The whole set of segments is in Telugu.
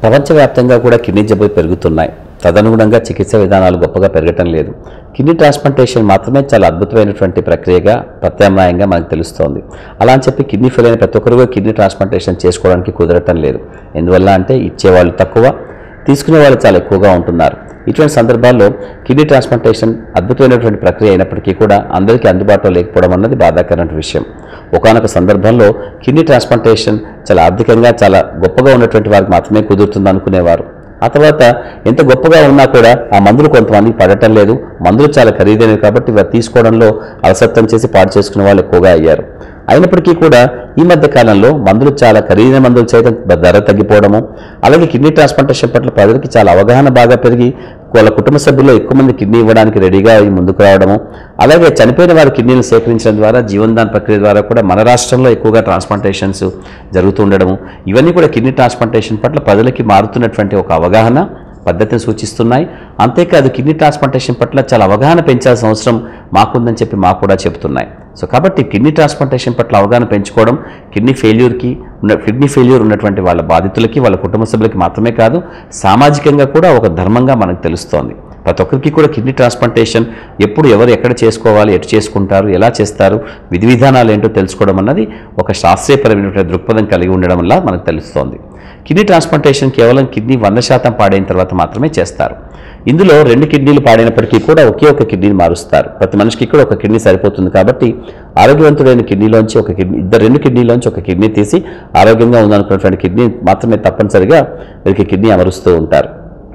ప్రపంచవ్యాప్తంగా కూడా కిడ్నీ జబ్బులు పెరుగుతున్నాయి తదనుగుణంగా చికిత్స విధానాలు గొప్పగా పెరగటం లేదు కిడ్నీ ట్రాన్స్ప్లాంటేషన్ మాత్రమే చాలా అద్భుతమైనటువంటి ప్రక్రియగా ప్రత్యామ్నాయంగా మనకు తెలుస్తోంది అలా అని చెప్పి కిడ్నీ ఫెయిల్ అయిన ప్రతి ఒక్కరు కూడా కిడ్నీ ట్రాన్స్ప్లాంటేషన్ చేసుకోవడానికి కుదరటం లేదు ఎందువల్ల అంటే ఇచ్చేవాళ్ళు తక్కువ తీసుకునే వాళ్ళు చాలా ఎక్కువగా ఉంటున్నారు ఇటువంటి సందర్భాల్లో కిడ్నీ ట్రాన్స్ప్లాంటేషన్ అద్భుతమైనటువంటి ప్రక్రియ అయినప్పటికీ కూడా అందరికీ అందుబాటులో లేకపోవడం అన్నది బాధాకరమైన విషయం ఒకనొక సందర్భంలో కిడ్నీ ట్రాన్స్ప్లాంటేషన్ చాలా ఆర్థికంగా చాలా గొప్పగా ఉన్నటువంటి వారికి మాత్రమే కుదురుతుంది అనుకునేవారు ఆ తర్వాత ఎంత గొప్పగా ఉన్నా కూడా ఆ మందులు కొంతమంది పడటం లేదు మందులు చాలా ఖరీదైనవి కాబట్టి వారు తీసుకోవడంలో అలసత్వం చేసి పాడు చేసుకునే వాళ్ళు ఎక్కువగా అయ్యారు అయినప్పటికీ కూడా ఈ మధ్య కాలంలో మందులు చాలా ఖరీదైన మందులు సైతం ధర తగ్గిపోవడము అలాగే కిడ్నీ ట్రాన్స్ప్లాంటేషన్ పట్ల ప్రజలకి చాలా అవగాహన బాగా పెరిగి వాళ్ళ కుటుంబ సభ్యుల్లో ఎక్కువ మంది కిడ్నీ ఇవ్వడానికి రెడీగా అయి ముందుకు రావడము అలాగే చనిపోయిన వారి కిడ్నీలు సేకరించడం ద్వారా జీవనదాన ప్రక్రియ ద్వారా కూడా మన రాష్ట్రంలో ఎక్కువగా ట్రాన్స్ప్లాంటేషన్స్ జరుగుతూ ఉండడము ఇవన్నీ కూడా కిడ్నీ ట్రాన్స్ప్లాంటేషన్ పట్ల ప్రజలకి మారుతున్నటువంటి ఒక అవగాహన పద్ధతిని సూచిస్తున్నాయి అంతేకాదు కిడ్నీ ట్రాన్స్ప్లాంటేషన్ పట్ల చాలా అవగాహన పెంచాల్సిన అవసరం మాకుందని చెప్పి మాకు కూడా చెబుతున్నాయి సో కాబట్టి కిడ్నీ ట్రాన్స్ప్లాంటేషన్ పట్ల అవగాహన పెంచుకోవడం కిడ్నీ ఫెయిల్యూర్కి ఉన్న కిడ్నీ ఫెయిల్యూర్ ఉన్నటువంటి వాళ్ళ బాధితులకి వాళ్ళ కుటుంబ సభ్యులకి మాత్రమే కాదు సామాజికంగా కూడా ఒక ధర్మంగా మనకు తెలుస్తోంది ప్రతి ఒక్కరికి కూడా కిడ్నీ ట్రాన్స్ప్లాంటేషన్ ఎప్పుడు ఎవరు ఎక్కడ చేసుకోవాలి ఎటు చేసుకుంటారు ఎలా చేస్తారు విధి విధానాలు ఏంటో తెలుసుకోవడం అన్నది ఒక శాస్త్రీయపరమైనటువంటి దృక్పథం కలిగి ఉండడం వల్ల మనకు తెలుస్తోంది కిడ్నీ ట్రాన్స్ప్లాంటేషన్ కేవలం కిడ్నీ వంద శాతం పాడైన తర్వాత మాత్రమే చేస్తారు ఇందులో రెండు కిడ్నీలు పాడైనప్పటికీ కూడా ఒకే ఒక కిడ్నీని మారుస్తారు ప్రతి మనిషికి కూడా ఒక కిడ్నీ సరిపోతుంది కాబట్టి ఆరోగ్యవంతుడైన కిడ్నీలోంచి ఒక కిడ్నీ ఇద్దరు రెండు కిడ్నీలోంచి ఒక కిడ్నీ తీసి ఆరోగ్యంగా ఉందనుకున్నటువంటి కిడ్నీ మాత్రమే తప్పనిసరిగా వీరికి కిడ్నీ అమరుస్తూ ఉంటారు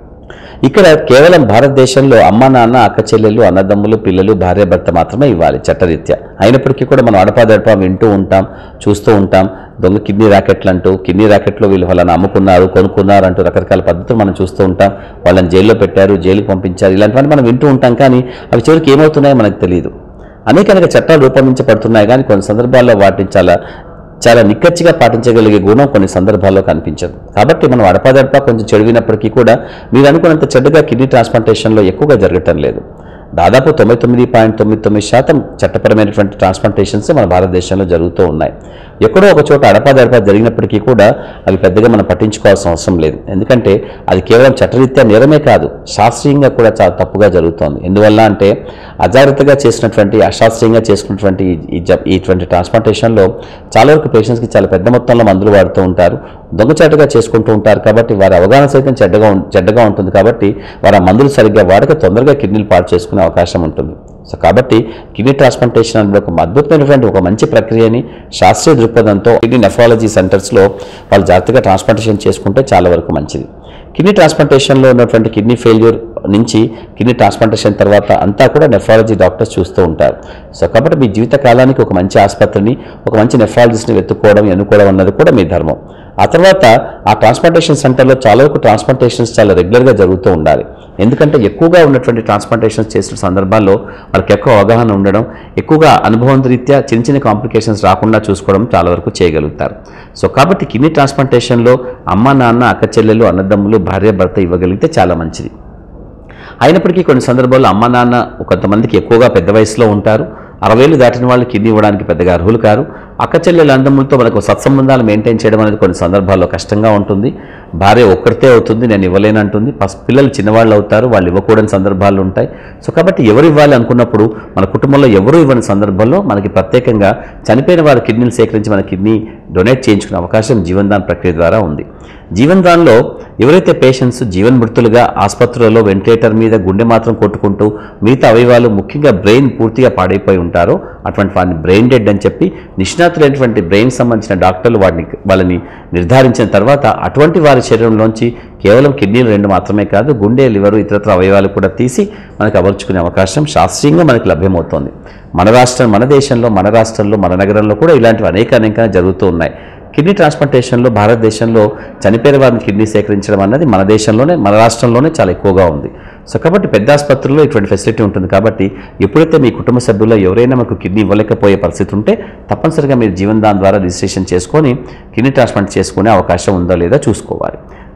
ఇక్కడ కేవలం భారతదేశంలో అమ్మ నాన్న అక్క చెల్లెళ్ళు అన్నదమ్ములు పిల్లలు భార్య భర్త మాత్రమే ఇవ్వాలి చట్టరీత్యా అయినప్పటికీ కూడా మనం అడపాదడపా వింటూ ఉంటాం చూస్తూ ఉంటాం దొంగ కిడ్నీ ర్యాకెట్లు అంటూ కిడ్నీ ర్యాకెట్లో వీళ్ళు వాళ్ళని అమ్ముకున్నారు కొనుక్కున్నారు అంటూ రకరకాల పద్ధతులు మనం చూస్తూ ఉంటాం వాళ్ళని జైల్లో పెట్టారు జైలుకి పంపించారు ఇలాంటివన్నీ మనం వింటూ ఉంటాం కానీ అవి చివరికి ఏమవుతున్నాయో మనకు తెలియదు అనేక అనేక చట్టాలు రూపొందించబడుతున్నాయి కానీ కొన్ని సందర్భాల్లో వాటిని చాలా చాలా నిక్కచ్చిగా పాటించగలిగే గుణం కొన్ని సందర్భాల్లో కనిపించదు కాబట్టి మనం అడపాదడపా కొంచెం చెడివినప్పటికీ కూడా మీరు అనుకున్నంత చెడ్డగా కిడ్నీ ట్రాన్స్ప్లాంటేషన్లో ఎక్కువగా జరగటం లేదు దాదాపు తొంభై తొమ్మిది పాయింట్ తొమ్మిది తొమ్మిది శాతం చట్టపరమైనటువంటి ట్రాన్స్ప్లాంటేషన్స్ మన భారతదేశంలో జరుగుతూ ఉన్నాయి ఎక్కడో ఒక చోట అడపాదడపా జరిగినప్పటికీ కూడా అవి పెద్దగా మనం పట్టించుకోవాల్సిన అవసరం లేదు ఎందుకంటే అది కేవలం చట్టరీత్యా నేరమే కాదు శాస్త్రీయంగా కూడా చాలా తప్పుగా జరుగుతోంది ఎందువల్ల అంటే అజాగ్రత్తగా చేసినటువంటి అశాస్త్రీయంగా చేసుకున్నటువంటి ఈ- ఈ జబ్ ఇటువంటి ట్రాన్స్ప్లాంటేషన్లో చాలా వరకు పేషెంట్స్కి చాలా పెద్ద మొత్తంలో మందులు వాడుతూ ఉంటారు దొంగచాటుగా చేసుకుంటూ ఉంటారు కాబట్టి వారి అవగాహన సైతం చెడ్డగా ఉం- చెడ్డగా ఉంటుంది కాబట్టి వారు ఆ మందులు సరిగ్గా వాడక తొందరగా కిడ్నీలు పాడు చేసుకునే అవకాశం ఉంటుంది సో కాబట్టి కిడ్నీ ట్రాన్స్ప్లాంటేషన్ అనేది ఒక అద్భుతమైనటువంటి ఒక మంచి ప్రక్రియని శాస్త్రీయ దృక్పథంతో కిడ్నీ నెఫ్రాలజీ సెంటర్స్లో వాళ్ళు జాగ్రత్తగా ట్రాన్స్ప్లాంటేషన్ చేసుకుంటే చాలా వరకు మంచిది కిడ్నీ ట్రాన్స్ప్లాంటేషన్లో ఉన్నటువంటి కిడ్నీ ఫెయిల్యూర్ నుంచి కిడ్నీ ట్రాన్స్ప్లాంటేషన్ తర్వాత అంతా కూడా నెఫ్రాలజీ డాక్టర్స్ చూస్తూ ఉంటారు సో కాబట్టి మీ జీవిత కాలానికి ఒక మంచి ఆసుపత్రిని ఒక మంచి నెఫ్రాలజిస్ట్ని వెతుక్కోవడం ఎన్నుకోవడం అన్నది కూడా మీ ధర్మం ఆ తర్వాత ఆ ట్రాన్స్ప్లాంటేషన్ సెంటర్లో చాలా వరకు ట్రాన్స్ప్లాంటేషన్స్ చాలా రెగ్యులర్గా జరుగుతూ ఉండాలి ఎందుకంటే ఎక్కువగా ఉన్నటువంటి ట్రాన్స్ప్లాంటేషన్స్ చేసిన సందర్భాల్లో వాళ్ళకి ఎక్కువ అవగాహన ఉండడం ఎక్కువగా అనుభవం రీత్యా చిన్న చిన్న కాంప్లికేషన్స్ రాకుండా చూసుకోవడం చాలా వరకు చేయగలుగుతారు సో కాబట్టి కిడ్నీ ట్రాన్స్ప్లాంటేషన్లో అమ్మ నాన్న అక్క చెల్లెలు అన్నదమ్ములు భార్య భర్త ఇవ్వగలిగితే చాలా మంచిది అయినప్పటికీ కొన్ని సందర్భాల్లో అమ్మ నాన్న కొంతమందికి ఎక్కువగా పెద్ద వయసులో ఉంటారు అరవేలు దాటిన వాళ్ళు కిడ్నీ ఇవ్వడానికి పెద్దగా అర్హులు కారు అక్క చెల్లెల అందములతో మనకు సత్సంబంధాలు మెయింటైన్ చేయడం అనేది కొన్ని సందర్భాల్లో కష్టంగా ఉంటుంది భార్య ఒక్కరితే అవుతుంది నేను ఇవ్వలేనంటుంది పసి పిల్లలు చిన్నవాళ్ళు అవుతారు వాళ్ళు ఇవ్వకూడని సందర్భాలు ఉంటాయి సో కాబట్టి ఎవరు ఇవ్వాలి అనుకున్నప్పుడు మన కుటుంబంలో ఎవరు ఇవ్వని సందర్భంలో మనకి ప్రత్యేకంగా చనిపోయిన వారి కిడ్నీలు సేకరించి మన కిడ్నీ డొనేట్ చేయించుకునే అవకాశం జీవన్దాన్ ప్రక్రియ ద్వారా ఉంది జీవన్దాన్లో ఎవరైతే పేషెంట్స్ జీవన్మృతులుగా ఆసుపత్రులలో వెంటిలేటర్ మీద గుండె మాత్రం కొట్టుకుంటూ మిగతా అవయవాలు ముఖ్యంగా బ్రెయిన్ పూర్తిగా పాడైపోయి ఉంటారో అటువంటి వారిని బ్రెయిన్ డెడ్ అని చెప్పి నిష్ణాతులైనటువంటి బ్రెయిన్ సంబంధించిన డాక్టర్లు వాటిని వాళ్ళని నిర్ధారించిన తర్వాత అటువంటి వారి శరీరంలోంచి కేవలం కిడ్నీలు రెండు మాత్రమే కాదు గుండె లివరు ఇతరత్ర అవయవాలు కూడా తీసి మనకు అమర్చుకునే అవకాశం శాస్త్రీయంగా మనకు లభ్యమవుతోంది మన రాష్ట్రం మన దేశంలో మన రాష్ట్రంలో మన నగరంలో కూడా ఇలాంటివి అనేక అనేక జరుగుతూ ఉన్నాయి కిడ్నీ ట్రాన్స్ప్లాంటేషన్లో భారతదేశంలో చనిపోయిన వారిని కిడ్నీ సేకరించడం అన్నది మన దేశంలోనే మన రాష్ట్రంలోనే చాలా ఎక్కువగా ఉంది సో కాబట్టి పెద్ద ఆసుపత్రుల్లో ఇటువంటి ఫెసిలిటీ ఉంటుంది కాబట్టి ఎప్పుడైతే మీ కుటుంబ సభ్యుల్లో ఎవరైనా మాకు కిడ్నీ ఇవ్వలేకపోయే పరిస్థితి ఉంటే తప్పనిసరిగా మీరు జీవన్ దాన్ ద్వారా రిజిస్ట్రేషన్ చేసుకొని కిడ్నీ ట్రాన్స్ప్లాంట్ చేసుకునే అవకాశం ఉందా లేదా చూసుకోవాలి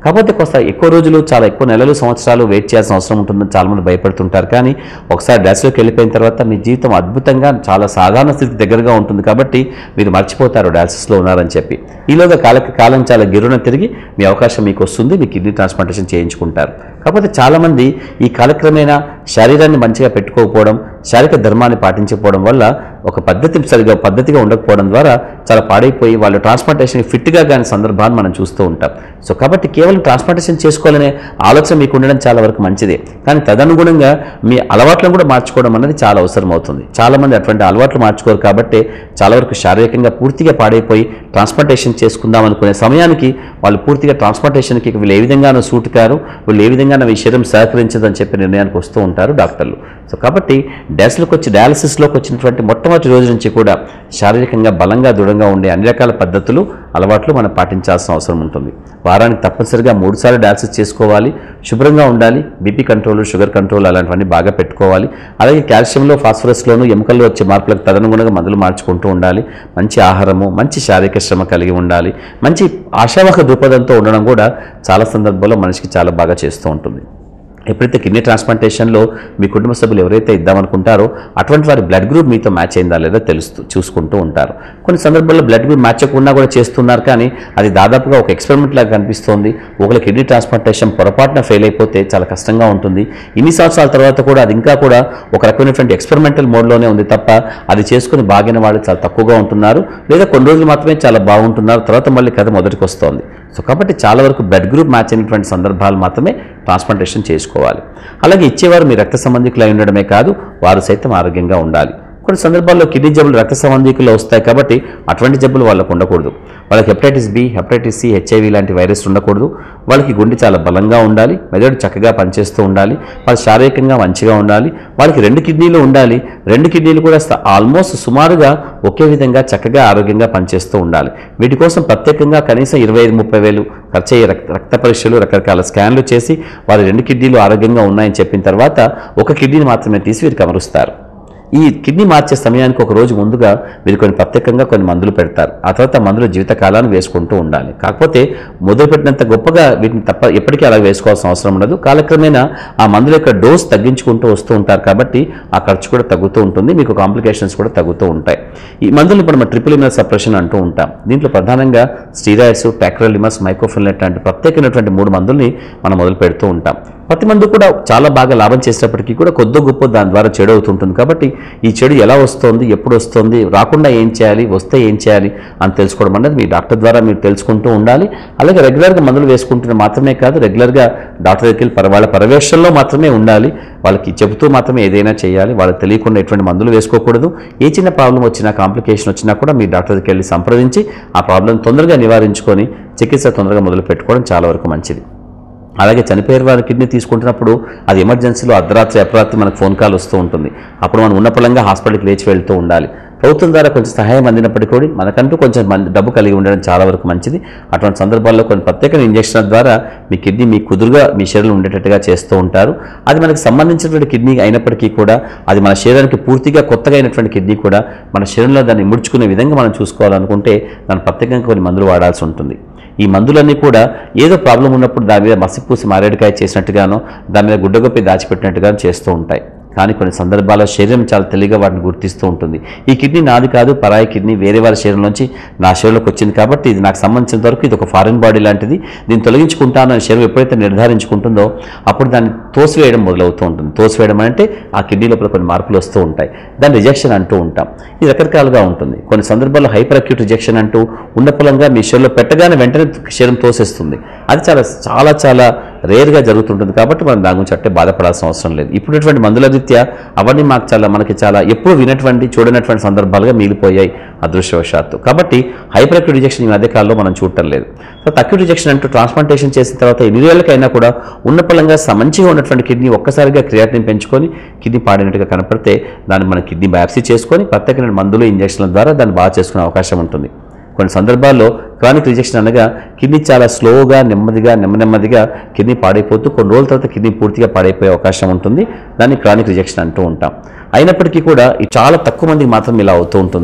కాకపోతే కొంత ఎక్కువ రోజులు చాలా ఎక్కువ నెలలు సంవత్సరాలు వెయిట్ చేయాల్సిన అవసరం ఉంటుందని చాలామంది భయపడుతుంటారు కానీ ఒకసారి డాష్లోకి వెళ్ళిపోయిన తర్వాత మీ జీవితం అద్భుతంగా చాలా సాధారణ స్థితికి దగ్గరగా ఉంటుంది కాబట్టి మీరు మర్చిపోతారు డయాలసిస్లో ఉన్నారని చెప్పి ఈలోగా కాలకి కాలం చాలా గిరున తిరిగి మీ అవకాశం మీకు వస్తుంది మీ కిడ్నీ ట్రాన్స్ప్లాంటేషన్ చేయించుకుంటారు కాకపోతే చాలామంది ఈ కాలక్రమేణా శరీరాన్ని మంచిగా పెట్టుకోకపోవడం శారీరక ధర్మాన్ని పాటించకపోవడం వల్ల ఒక పద్ధతి సరిగా పద్ధతిగా ఉండకపోవడం ద్వారా చాలా పాడైపోయి వాళ్ళు ట్రాన్స్ప్లాంటేషన్ ఫిట్గా కాని సందర్భాన్ని మనం చూస్తూ ఉంటాం సో కాబట్టి కేవలం ట్రాన్స్ప్లాంటేషన్ చేసుకోవాలనే ఆలోచన మీకు ఉండడం చాలా వరకు మంచిదే కానీ తదనుగుణంగా మీ అలవాట్లను కూడా మార్చుకోవడం అనేది చాలా అవసరం అవుతుంది చాలామంది అటువంటి అలవాట్లు మార్చుకోరు కాబట్టి చాలా వరకు శారీరకంగా పూర్తిగా పాడైపోయి ట్రాన్స్ప్లాంటేషన్ చేసుకుందాం అనుకునే సమయానికి వాళ్ళు పూర్తిగా ట్రాన్స్ప్లాంటేషన్కి వీళ్ళు ఏ విధంగానూ సూట్ కారు వీళ్ళు ఏ విధంగానూ ఈ శరీరం సహకరించదని చెప్పి నిర్ణయానికి వస్తూ ఉంటారు డాక్టర్లు సో కాబట్టి డాస్లోకి వచ్చి డయాలసిస్లోకి వచ్చినటువంటి మొట్టమొదటి రోజు నుంచి కూడా శారీరకంగా బలంగా దృఢంగా ఉండే అన్ని రకాల పద్ధతులు అలవాట్లు మనం పాటించాల్సిన అవసరం ఉంటుంది వారానికి తప్పనిసరిగా మూడు సార్లు డయాలసిస్ చేసుకోవాలి శుభ్రంగా ఉండాలి బీపీ కంట్రోల్ షుగర్ కంట్రోల్ అలాంటివన్నీ బాగా పెట్టుకోవాలి అలాగే కాల్షియంలో ఫాస్ఫరస్లోను ఎముకల్లో వచ్చే మార్పులకు తదనుగుణంగా మందులు మార్చుకుంటూ ఉండాలి మంచి ఆహారము మంచి శారీరక శ్రమ కలిగి ఉండాలి మంచి ఆశావహ దృక్పథంతో ఉండడం కూడా చాలా సందర్భాల్లో మనిషికి చాలా బాగా చేస్తూ ఉంటుంది ఎప్పుడైతే కిడ్నీ ట్రాన్స్ప్లాంటేషన్లో మీ కుటుంబ సభ్యులు ఎవరైతే ఇద్దామనుకుంటారో అటువంటి వారి బ్లడ్ గ్రూప్ మీతో మ్యాచ్ అయిందా లేదా తెలుస్తూ చూసుకుంటూ ఉంటారు కొన్ని సందర్భాల్లో బ్లడ్ గ్రూప్ మ్యాచ్ అవ్వకుండా కూడా చేస్తున్నారు కానీ అది దాదాపుగా ఒక ఎక్స్పెరిమెంట్ లాగా కనిపిస్తోంది ఒకవేళ కిడ్నీ ట్రాన్స్ప్లాంటేషన్ పొరపాటున ఫెయిల్ అయిపోతే చాలా కష్టంగా ఉంటుంది ఇన్ని సంవత్సరాల తర్వాత కూడా అది ఇంకా కూడా ఒక రకమైనటువంటి ఎక్స్పెరిమెంటల్ మోడ్లోనే ఉంది తప్ప అది చేసుకుని బాగిన వాళ్ళు చాలా తక్కువగా ఉంటున్నారు లేదా కొన్ని రోజులు మాత్రమే చాలా బాగుంటున్నారు తర్వాత మళ్ళీ కథ మొదటికి వస్తోంది సో కాబట్టి చాలా వరకు బ్లడ్ గ్రూప్ మ్యాచ్ అయినటువంటి సందర్భాలు మాత్రమే ట్రాన్స్ప్లాంటేషన్ చేసుకోవాలి అలాగే ఇచ్చేవారు మీ రక్త సంబంధికులు అయి ఉండడమే కాదు వారు సైతం ఆరోగ్యంగా ఉండాలి కొన్ని సందర్భాల్లో కిడ్నీ జబ్బులు రక్త సంబంధికులు వస్తాయి కాబట్టి అటువంటి జబ్బులు వాళ్ళకు ఉండకూడదు వాళ్ళకి hepatitis B hepatitis C HIV లాంటి వైరస్ ఉండకూడదు వాళ్ళకి గుండె చాలా బలంగా ఉండాలి మెదడు చక్కగా పనిచేస్తూ ఉండాలి వాళ్ళు శారీరకంగా మంచిగా ఉండాలి వాళ్ళకి రెండు కిడ్నీలు ఉండాలి రెండు కిడ్నీలు కూడా ఆల్మోస్ట్ సుమారుగా ఒకే విధంగా చక్కగా ఆరోగ్యంగా పనిచేస్తూ ఉండాలి వీటి కోసం ప్రత్యేకంగా కనీసం ఇరవై ఐదు ముప్పై వేలు ఖర్చు అయ్యే రక్త రక్త పరీక్షలు రకరకాల స్కాన్లు చేసి వారి రెండు కిడ్నీలు ఆరోగ్యంగా ఉన్నాయని చెప్పిన తర్వాత ఒక కిడ్నీని మాత్రమే తీసి వీరికి అమరుస్తారు ఈ కిడ్నీ మార్చే సమయానికి ఒక రోజు ముందుగా మీరు కొన్ని ప్రత్యేకంగా కొన్ని మందులు పెడతారు ఆ తర్వాత మందులు జీవితకాలాన్ని వేసుకుంటూ ఉండాలి కాకపోతే మొదలుపెట్టినంత గొప్పగా వీటిని తప్ప ఎప్పటికీ అలా వేసుకోవాల్సిన అవసరం ఉండదు కాలక్రమేణా ఆ మందుల యొక్క డోస్ తగ్గించుకుంటూ వస్తూ ఉంటారు కాబట్టి ఆ ఖర్చు కూడా తగ్గుతూ ఉంటుంది మీకు కాంప్లికేషన్స్ కూడా తగ్గుతూ ఉంటాయి ఈ మందులు ఇప్పుడు మనం ట్రిపుల్ ఇమ్యూనల్ సప్రెషన్ అంటూ ఉంటాం దీంట్లో ప్రధానంగా స్టీరాయిడ్స్ టాక్రోలిమస్ మైక్రోఫిల్లెట్ లాంటి ప్రత్యేకమైనటువంటి మూడు మందుల్ని మనం మొదలు పెడుతూ ఉంటాం ప్రతి మందు కూడా చాలా బాగా లాభం చేసేటప్పటికీ కూడా కొద్ది గొప్ప దాని ద్వారా చెడు అవుతుంటుంది కాబట్టి ఈ చెడు ఎలా వస్తుంది ఎప్పుడు వస్తుంది రాకుండా ఏం చేయాలి వస్తే ఏం చేయాలి అని తెలుసుకోవడం అనేది మీ డాక్టర్ ద్వారా మీరు తెలుసుకుంటూ ఉండాలి అలాగే రెగ్యులర్గా మందులు వేసుకుంటున్న మాత్రమే కాదు రెగ్యులర్గా డాక్టర్ దగ్గరికి వెళ్ళి పర- వాళ్ళ పర్యవేక్షణలో మాత్రమే ఉండాలి వాళ్ళకి చెబుతూ మాత్రమే ఏదైనా చేయాలి వాళ్ళకి తెలియకుండా ఎటువంటి మందులు వేసుకోకూడదు ఏ చిన్న ప్రాబ్లం వచ్చినా కాంప్లికేషన్ వచ్చినా కూడా మీ డాక్టర్ దగ్గరికి వెళ్ళి సంప్రదించి ఆ ప్రాబ్లం తొందరగా నివారించుకొని చికిత్స తొందరగా మొదలు పెట్టుకోవడం చాలా వరకు మంచిది అలాగే చనిపోయిన వారి కిడ్నీ తీసుకుంటున్నప్పుడు అది ఎమర్జెన్సీలో అర్ధరాత్రి అపరాత్రి మనకు ఫోన్ కాల్ వస్తూ ఉంటుంది అప్పుడు మనం ఉన్నపళంగా హాస్పిటల్కి లేచి వెళ్తూ ఉండాలి ప్రభుత్వం ద్వారా కొంచెం సహాయం అందినప్పటికీ కూడా మనకంటూ కొంచెం మంది డబ్బు కలిగి ఉండడం చాలా వరకు మంచిది అటువంటి సందర్భాల్లో కొన్ని ప్రత్యేక ఇంజక్షన్ల ద్వారా మీ కిడ్నీ మీ కుదురుగా మీ శరీరంలో ఉండేటట్టుగా చేస్తూ ఉంటారు అది మనకి సంబంధించినటువంటి కిడ్నీ అయినప్పటికీ కూడా అది మన శరీరానికి పూర్తిగా కొత్తగా అయినటువంటి కిడ్నీ కూడా మన శరీరంలో దాన్ని ముడుచుకునే విధంగా మనం చూసుకోవాలనుకుంటే దాన్ని ప్రత్యేకంగా కొన్ని మందులు వాడాల్సి ఉంటుంది ఈ మందులన్నీ కూడా ఏదో ప్రాబ్లం ఉన్నప్పుడు దాని మీద మసిపూసి మారేడుకాయ చేసినట్టుగానో దాని మీద గుడ్డగొప్పి దాచిపెట్టినట్టుగానో చేస్తూ ఉంటాయి కానీ కొన్ని సందర్భాల్లో శరీరం చాలా తెలివిగా వాటిని గుర్తిస్తూ ఉంటుంది ఈ కిడ్నీ నాది కాదు పరాయి కిడ్నీ వేరే వారి శరీరంలోంచి నా శరీరంలోకి వచ్చింది కాబట్టి ఇది నాకు సంబంధించినంత వరకు ఇది ఒక ఫారిన్ బాడీ లాంటిది దీన్ని తొలగించుకుంటాను అని శరీరం ఎప్పుడైతే నిర్ధారించుకుంటుందో అప్పుడు దాన్ని తోసివేయడం మొదలవుతూ ఉంటుంది తోసివేయడం అంటే ఆ కిడ్నీ లోపల కొన్ని మార్పులు వస్తూ ఉంటాయి దాన్ని రిజెక్షన్ అంటూ ఉంటాం ఇది రకరకాలుగా ఉంటుంది కొన్ని సందర్భాల్లో హైపర్ అక్యూట్ రిజెక్షన్ అంటూ ఉన్నపలంగా మీ శరీరంలో పెట్టగానే వెంటనే శరీరం తోసేస్తుంది అది చాలా చాలా చాలా రేర్గా జరుగుతుంటుంది కాబట్టి మనం దాని గురించి అంటే బాధపడాల్సిన అవసరం లేదు ఇప్పుడున్నటువంటి మందుల రీత్యా అవన్నీ మాకు చాలా మనకి చాలా ఎప్పుడు వినటువంటి చూడనటువంటి సందర్భాలుగా మిగిలిపోయాయి అదృష్టవశాత్తు కాబట్టి హైపర్ అక్యూట్ రిజెక్షన్ ఈ మధ్యకాలంలో మనం చూడటం లేదు తర్వాత అక్యూట్ రిజెక్షన్ అంటూ ట్రాన్స్ప్లాంటేషన్ చేసిన తర్వాత ఎన్ని ఏళ్ళకైనా కూడా ఉన్నపలంగా స- మంచిగా ఉన్నటువంటి కిడ్నీ ఒక్కసారిగా క్రియాటిన్ పెంచుకొని కిడ్నీ పాడినట్టుగా కనపడితే దాన్ని మన కిడ్నీ బయాప్సీ చేసుకొని ప్రత్యేకమైన మందులు ఇంజక్షన్ల ద్వారా దాన్ని బాగా చేసుకునే అవకాశం ఉంటుంది కొన్ని సందర్భాల్లో క్రానిక్ రిజెక్షన్ అనగా కిడ్నీ చాలా స్లోగా నెమ్మదిగా నెమ్మ నెమ్మదిగా కిడ్నీ పాడైపోతూ కొన్ని రోజుల తర్వాత కిడ్నీ పూర్తిగా పాడైపోయే అవకాశం ఉంటుంది దాన్ని క్రానిక్ రిజెక్షన్ అంటూ ఉంటాం అయినప్పటికీ కూడా ఇది చాలా తక్కువ మందికి మాత్రం ఇలా అవుతూ ఉంటుంది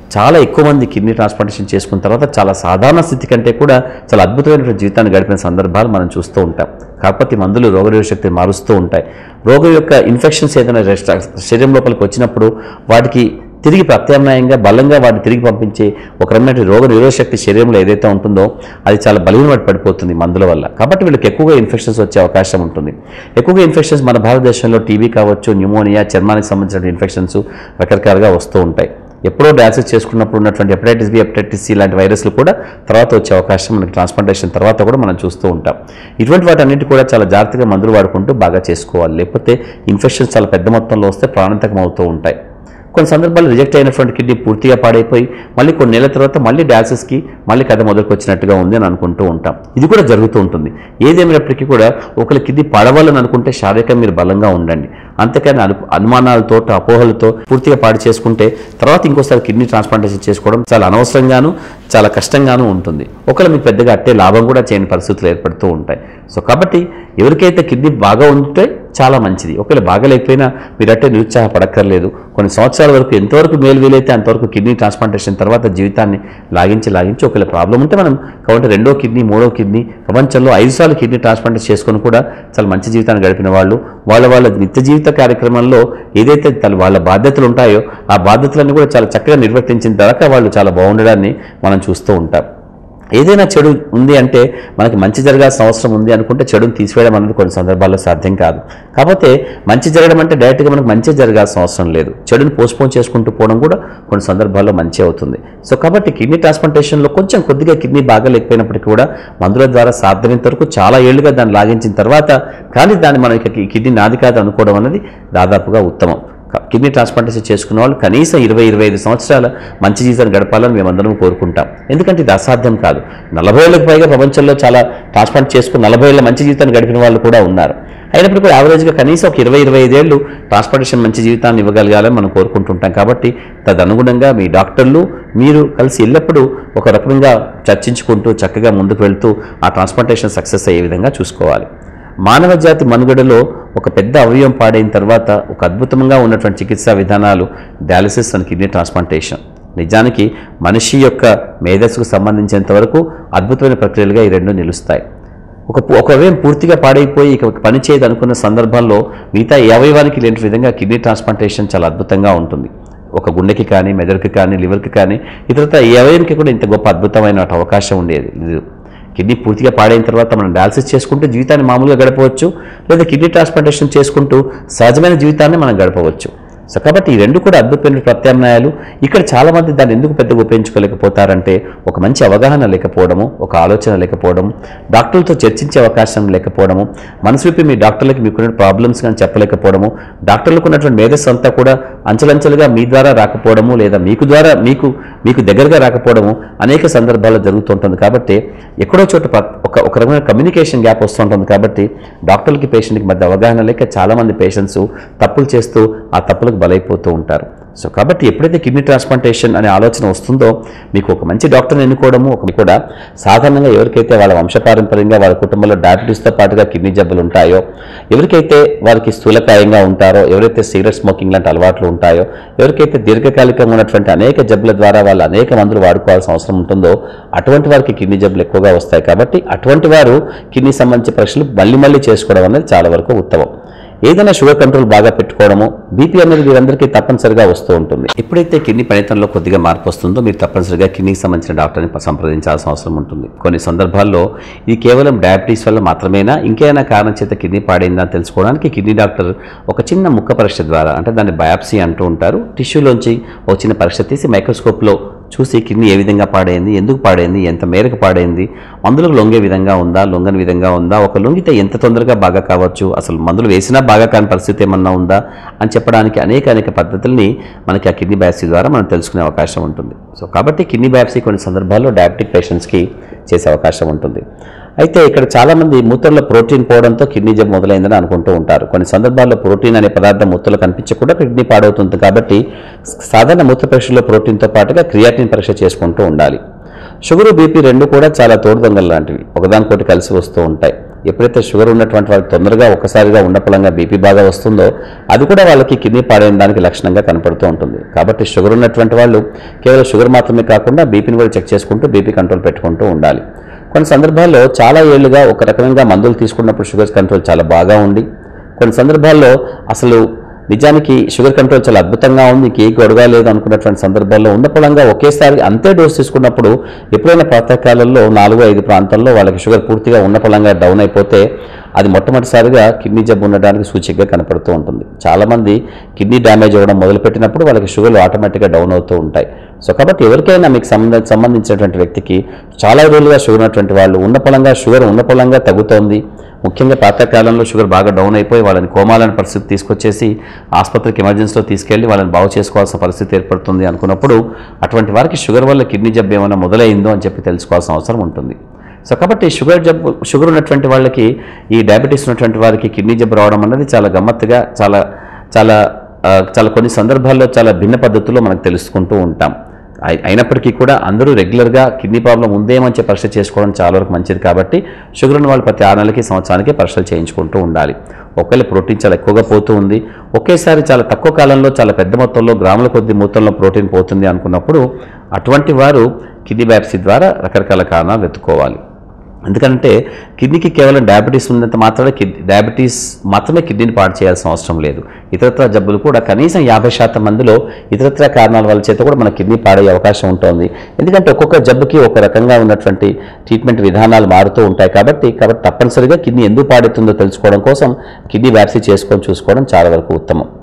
చాలా ఎక్కువ మంది కిడ్నీ ట్రాన్స్ప్లాంటేషన్ చేసుకున్న తర్వాత చాలా సాధారణ స్థితి కంటే కూడా చాలా అద్భుతమైనటువంటి జీవితాన్ని గడిపిన సందర్భాలు మనం చూస్తూ ఉంటాం కాకపోతే ఈ మందులు రోగనిరోధక శక్తిని మారుస్తూ ఉంటాయి రోగం యొక్క ఇన్ఫెక్షన్స్ ఏదైనా రెస్ట్- శరీరం లోపలికి వచ్చినప్పుడు వాటికి తిరిగి ప్రత్యామ్నాయంగా బలంగా వాటిని తిరిగి పంపించే ఒక రకమైన రోగ నిరోధక శక్తి శరీరంలో ఏదైతే ఉంటుందో అది చాలా బలహీనపడి పడిపోతుంది మందుల వల్ల కాబట్టి వీళ్ళకి ఎక్కువగా ఇన్ఫెక్షన్స్ వచ్చే అవకాశం ఉంటుంది ఎక్కువగా ఇన్ఫెక్షన్స్ మన భారతదేశంలో టీబీ కావచ్చు న్యూమోనియా చర్మానికి సంబంధించిన ఇన్ఫెక్షన్స్ రకరకాలుగా వస్తూ ఉంటాయి ఎప్పుడో డయాలసిస్ చేసుకున్నప్పుడు ఉన్నటువంటి హెపటైటిస్ బి హెపటైటిస్ సి లాంటి వైరస్లు కూడా తర్వాత వచ్చే అవకాశం మనకి ట్రాన్స్ప్లాంటేషన్ తర్వాత కూడా మనం చూస్తూ ఉంటాం ఇటువంటి వాటన్నిటి కూడా చాలా జాగ్రత్తగా మందులు వాడుకుంటూ బాగా చేసుకోవాలి లేకపోతే ఇన్ఫెక్షన్స్ చాలా పెద్ద మొత్తంలో వస్తే ప్రాణాంతకం అవుతూ ఉంటాయి కొన్ని సందర్భాల్లో రిజెక్ట్ అయినటువంటి కిడ్నీ పూర్తిగా పాడైపోయి మళ్ళీ కొన్ని నెలల తర్వాత మళ్ళీ డయాలసిస్కి మళ్ళీ కథ మొదలుకు వచ్చినట్టుగా ఉంది అని అనుకుంటూ ఉంటాం ఇది కూడా జరుగుతూ ఉంటుంది ఏదేమైనప్పటికీ కూడా ఒకరి కిడ్నీ పడవాలని అనుకుంటే శారీరకంగా మీరు బలంగా ఉండండి అంతేకాని అను అనుమానాలతో అపోహలతో పూర్తిగా పాడు చేసుకుంటే తర్వాత ఇంకోసారి కిడ్నీ ట్రాన్స్ప్లాంటేషన్ చేసుకోవడం చాలా అనవసరంగాను చాలా కష్టంగాను ఉంటుంది ఒకవేళ మీకు పెద్దగా అట్టే లాభం కూడా చేయని పరిస్థితులు ఏర్పడుతూ ఉంటాయి సో కాబట్టి ఎవరికైతే కిడ్నీ బాగా ఉంటే చాలా మంచిది ఒకవేళ బాగా లేకపోయినా మీరు అట్టే నిరుత్సాహపడక్కర్లేదు కొన్ని సంవత్సరాల వరకు ఎంతవరకు మేలు వీలైతే అంతవరకు కిడ్నీ ట్రాన్స్ప్లాంటేషన్ తర్వాత జీవితాన్ని లాగించి లాగించి ఒకవేళ ప్రాబ్లం ఉంటే మనం కాబట్టి రెండో కిడ్నీ మూడో కిడ్నీ ప్రపంచంలో ఐదు సార్లు కిడ్నీ ట్రాన్స్ప్లాంట్ చేసుకొని కూడా చాలా మంచి జీవితాన్ని గడిపిన వాళ్ళు వాళ్ళ వాళ్ళ నిత్య జీవిత కార్యక్రమంలో ఏదైతే తన వాళ్ళ బాధ్యతలు ఉంటాయో ఆ బాధ్యతలన్నీ కూడా చాలా చక్కగా నిర్వర్తించిన తర్వాత వాళ్ళు చాలా బాగుండడాన్ని మనం చూస్తూ ఉంటాం ఏదైనా చెడు ఉంది అంటే మనకి మంచి జరగాల్సిన అవసరం ఉంది అనుకుంటే చెడుని తీసివేయడం అనేది కొన్ని సందర్భాల్లో సాధ్యం కాదు కాకపోతే మంచి జరగడం అంటే డైరెక్ట్గా మనకు మంచి జరగాల్సిన అవసరం లేదు చెడుని పోస్ట్పోన్ చేసుకుంటూ పోవడం కూడా కొన్ని సందర్భాల్లో మంచి అవుతుంది సో కాబట్టి కిడ్నీ ట్రాన్స్ప్లాంటేషన్లో కొంచెం కొద్దిగా కిడ్నీ బాగా లేకపోయినప్పటికీ కూడా మందుల ద్వారా సాధ్యమైనంత వరకు చాలా ఏళ్లుగా దాన్ని లాగించిన తర్వాత కానీ దాన్ని మనం ఇక ఈ కిడ్నీ నాది కాదు అనుకోవడం అనేది దాదాపుగా ఉత్తమం క- కిడ్నీ ట్రాన్స్ప్లాంటేషన్ చేసుకున్న వాళ్ళు కనీసం ఇరవై ఇరవై ఐదు సంవత్సరాల మంచి జీవితాన్ని గడపాలని మేమందరం కోరుకుంటాం ఎందుకంటే ఇది అసాధ్యం కాదు నలభై ఏళ్ళకి పైగా ప్రపంచంలో చాలా ట్రాన్స్ప్లాంట్ చేసుకుని నలభై ఏళ్ళ మంచి జీవితాన్ని గడిపిన వాళ్ళు కూడా ఉన్నారు అయినప్పటికీ కూడా యావరేజ్గా కనీసం ఒక ఇరవై ఇరవై ఐదేళ్ళు ట్రాన్స్ప్లాంటేషన్ మంచి జీవితాన్ని ఇవ్వగలగాలని మనం కోరుకుంటుంటాం కాబట్టి తదనుగుణంగా మీ డాక్టర్లు మీరు కలిసి ఎల్లప్పుడూ ఒక రకంగా చర్చించుకుంటూ చక్కగా ముందుకు వెళ్తూ ఆ ట్రాన్స్ప్లాంటేషన్ సక్సెస్ అయ్యే విధంగా చూసుకోవాలి మానవ జాతి మనుగడలో ఒక పెద్ద అవయవం పాడైన తర్వాత ఒక అద్భుతంగా ఉన్నటువంటి చికిత్సా విధానాలు డయాలసిస్ అండ్ కిడ్నీ ట్రాన్స్ప్లాంటేషన్ నిజానికి మనిషి యొక్క మేధస్సుకు సంబంధించినంత వరకు అద్భుతమైన ప్రక్రియలుగా ఈ రెండు నిలుస్తాయి ఒక ఒక అవయవం పూర్తిగా పాడైపోయి ఇక పని చేయదు అనుకున్న సందర్భంలో మిగతా ఏ అవయవానికి లేని విధంగా కిడ్నీ ట్రాన్స్ప్లాంటేషన్ చాలా అద్భుతంగా ఉంటుంది ఒక గుండెకి కానీ మెదడుకి కానీ లివర్కి కానీ ఇతరత ఏ అవయవానికి కూడా ఇంత గొప్ప అద్భుతమైన అవకాశం ఉండేది లేదు కిడ్నీ పూర్తిగా పాడైన తర్వాత మనం డయాలసిస్ చేసుకుంటూ జీవితాన్ని మామూలుగా గడపవచ్చు లేదా కిడ్నీ ట్రాన్స్ప్లాంటేషన్ చేసుకుంటూ సహజమైన జీవితాన్ని మనం గడపవచ్చు సో కాబట్టి ఈ రెండు కూడా అద్భుతమైన ప్రత్యామ్నాయాలు ఇక్కడ చాలామంది దాన్ని ఎందుకు పెద్దగా ఉపయోగించుకోలేకపోతారంటే ఒక మంచి అవగాహన లేకపోవడము ఒక ఆలోచన లేకపోవడము డాక్టర్లతో చర్చించే అవకాశం లేకపోవడము మనసు విప్పి మీ డాక్టర్లకి మీకున్న ప్రాబ్లమ్స్ కానీ చెప్పలేకపోవడము డాక్టర్లకు ఉన్నటువంటి మేధస్సు అంతా కూడా అంచెలంచెలుగా మీ ద్వారా రాకపోవడము లేదా మీకు ద్వారా మీకు మీకు దగ్గరగా రాకపోవడము అనేక సందర్భాల్లో జరుగుతుంటుంది కాబట్టి ఎక్కడో చోట ప్ర- ఒక ఒక రకమైన కమ్యూనికేషన్ గ్యాప్ వస్తుంటుంది కాబట్టి డాక్టర్లకి పేషెంట్కి మధ్య అవగాహన లేక చాలామంది పేషెంట్స్ తప్పులు చేస్తూ ఆ తప్పులకు బలైపోతూ ఉంటారు సో కాబట్టి ఎప్పుడైతే కిడ్నీ ట్రాన్స్ప్లాంటేషన్ అనే ఆలోచన వస్తుందో మీకు ఒక మంచి డాక్టర్ని ఎన్నుకోవడము ఒక కూడా సాధారణంగా ఎవరికైతే వాళ్ళ వంశపారంపర్యంగా వాళ్ళ కుటుంబంలో డయాబెటీస్తో పాటుగా కిడ్నీ జబ్బులు ఉంటాయో ఎవరికైతే వారికి స్థూలకాయంగా ఉంటారో ఎవరైతే సిగరెట్ స్మోకింగ్ లాంటి అలవాట్లు ఉంటాయో ఎవరికైతే దీర్ఘకాలికంగా ఉన్నటువంటి అనేక జబ్బుల ద్వారా వాళ్ళు అనేక మందులు వాడుకోవాల్సిన అవసరం ఉంటుందో అటువంటి వారికి కిడ్నీ జబ్బులు ఎక్కువగా వస్తాయి కాబట్టి అటువంటి వారు కిడ్నీ సంబంధించిన పరీక్షలు మళ్ళీ మళ్ళీ చేసుకోవడం అనేది చాలా వరకు ఉత్తమం ఏదైనా షుగర్ కంట్రోల్ బాగా పెట్టుకోవడము బీపీ అనేది వీరందరికీ తప్పనిసరిగా వస్తూ ఉంటుంది ఎప్పుడైతే కిడ్నీ పనితనంలో కొద్దిగా మార్పు వస్తుందో మీరు తప్పనిసరిగా కిడ్నీకి సంబంధించిన డాక్టర్ని ప- సంప్రదించాల్సిన అవసరం ఉంటుంది కొన్ని సందర్భాల్లో ఇది కేవలం డయాబెటీస్ వల్ల మాత్రమేనా ఇంకేమైనా కారణం చేత కిడ్నీ పాడైందా అని తెలుసుకోవడానికి కిడ్నీ డాక్టర్ ఒక చిన్న ముక్క పరీక్ష ద్వారా అంటే దాన్ని బయాప్సీ అంటూ ఉంటారు టిష్యూలోంచి ఒక చిన్న పరీక్ష తీసి మైక్రోస్కోప్లో చూసి కిడ్నీ ఏ విధంగా పాడైంది ఎందుకు పాడైంది ఎంత మేరకు పాడైంది మందులకు లొంగే విధంగా ఉందా లొంగని విధంగా ఉందా ఒక లొంగితే ఎంత తొందరగా బాగా కావచ్చు అసలు మందులు వేసినా బాగా కాని పరిస్థితి ఏమన్నా ఉందా అని చెప్పడానికి అనేక అనేక పద్ధతుల్ని మనకి ఆ కిడ్నీ బయాప్సీ ద్వారా మనం తెలుసుకునే అవకాశం ఉంటుంది సో కాబట్టి కిడ్నీ బయాప్సీ కొన్ని సందర్భాల్లో డయాబెటిక్ పేషెంట్స్కి చేసే అవకాశం ఉంటుంది అయితే ఇక్కడ చాలామంది మూత్రంలో ప్రోటీన్ పోవడంతో కిడ్నీ జబ్బు మొదలైందని అనుకుంటూ ఉంటారు కొన్ని సందర్భాల్లో ప్రోటీన్ అనే పదార్థం మూత్రలో కనిపించకుండా కిడ్నీ పాడవుతుంది కాబట్టి సాధారణ మూత్ర పరీక్షలో ప్రోటీన్తో పాటుగా క్రియాటిన్ పరీక్ష చేసుకుంటూ ఉండాలి షుగర్ బీపీ రెండు కూడా చాలా తోడుదొంగలు లాంటివి ఒకదానికోటి కలిసి వస్తూ ఉంటాయి ఎప్పుడైతే షుగర్ ఉన్నటువంటి వాళ్ళకి తొందరగా ఒక్కసారిగా ఉండపలంగా బీపీ బాగా వస్తుందో అది కూడా వాళ్ళకి కిడ్నీ పాడైన దానికి లక్షణంగా కనపడుతూ ఉంటుంది కాబట్టి షుగర్ ఉన్నటువంటి వాళ్ళు కేవలం షుగర్ మాత్రమే కాకుండా బీపీని కూడా చెక్ చేసుకుంటూ బీపీ కంట్రోల్ పెట్టుకుంటూ ఉండాలి కొన్ని సందర్భాల్లో చాలా ఏళ్ళుగా ఒక రకంగా మందులు తీసుకున్నప్పుడు షుగర్ కంట్రోల్ చాలా బాగా ఉండి కొన్ని సందర్భాల్లో అసలు నిజానికి షుగర్ కంట్రోల్ చాలా అద్భుతంగా ఉంది ఇంకే గొడవ లేదు అనుకున్నటువంటి సందర్భాల్లో ఉన్నపళంగా ఒకేసారి అంతే డోస్ తీసుకున్నప్పుడు ఎప్పుడైనా ప్రాతకాలంలో నాలుగు ఐదు ప్రాంతాల్లో వాళ్ళకి షుగర్ పూర్తిగా ఉన్నపళంగా డౌన్ అయిపోతే అది మొట్టమొదటిసారిగా కిడ్నీ జబ్బు ఉండడానికి సూచికగా కనపడుతూ ఉంటుంది చాలామంది కిడ్నీ డ్యామేజ్ అవ్వడం మొదలుపెట్టినప్పుడు వాళ్ళకి షుగర్లు ఆటోమేటిక్గా డౌన్ అవుతూ ఉంటాయి సో కాబట్టి ఎవరికైనా మీకు సంబంధ సంబంధించినటువంటి వ్యక్తికి చాలా రోజులుగా షుగర్ ఉన్నటువంటి వాళ్ళు ఉన్న పొలంగా షుగర్ ఉన్న పొలంగా తగ్గుతోంది ముఖ్యంగా ప్రాతకాలంలో షుగర్ బాగా డౌన్ అయిపోయి వాళ్ళని కోమాలని పరిస్థితి తీసుకొచ్చేసి ఆసుపత్రికి ఎమర్జెన్సీలో తీసుకెళ్లి వాళ్ళని బాగు చేసుకోవాల్సిన పరిస్థితి ఏర్పడుతుంది అనుకున్నప్పుడు అటువంటి వారికి షుగర్ వల్ల కిడ్నీ జబ్బు ఏమైనా మొదలైందో అని చెప్పి తెలుసుకోవాల్సిన అవసరం ఉంటుంది సో కాబట్టి షుగర్ జబ్బు షుగర్ ఉన్నటువంటి వాళ్ళకి ఈ డయాబెటీస్ ఉన్నటువంటి వారికి కిడ్నీ జబ్బు రావడం అనేది చాలా గమ్మత్తుగా చాలా చాలా ఆ, చాలా కొన్ని సందర్భాల్లో చాలా భిన్న పద్ధతుల్లో మనకు తెలుసుకుంటూ ఉంటాం అయి- అయినప్పటికీ కూడా అందరూ రెగ్యులర్గా కిడ్నీ ప్రాబ్లం ఉందేమని చెప్పి పరీక్ష చేసుకోవడం చాలా వరకు మంచిది కాబట్టి షుగర్ ఉన్న వాళ్ళు ప్రతి ఆరు నెలలకి సంవత్సరానికి పరీక్షలు చేయించుకుంటూ ఉండాలి ఒకవేళ ప్రోటీన్ చాలా ఎక్కువగా పోతూ ఉంది ఒకేసారి చాలా తక్కువ కాలంలో చాలా పెద్ద మొత్తంలో గ్రాముల కొద్ది మొత్తంలో ప్రోటీన్ పోతుంది అనుకున్నప్పుడు అటువంటి వారు కిడ్నీ బయాప్సీ ద్వారా రకరకాల కారణాలు వెతుక్కోవాలి ఎందుకంటే కిడ్నీకి కేవలం డయాబెటీస్ ఉన్నంత మాత్రమే కిడ్ డయాబెటీస్ మాత్రమే కిడ్నీని పాడు చేయాల్సిన అవసరం లేదు ఇతరత్ర జబ్బులు కూడా కనీసం యాభై శాతం మందిలో ఇతరత్ర కారణాల వల్ల చేత కూడా మన కిడ్నీ పాడయ్యే అవకాశం ఉంటుంది ఎందుకంటే ఒక్కొక్క జబ్బుకి ఒక రకంగా ఉన్నటువంటి ట్రీట్మెంట్ విధానాలు మారుతూ ఉంటాయి కాబట్టి కాబట్టి తప్పనిసరిగా కిడ్నీ ఎందుకు పాడుతుందో తెలుసుకోవడం కోసం కిడ్నీ వ్యాప్సీ చేసుకొని చూసుకోవడం చాలా వరకు ఉత్తమం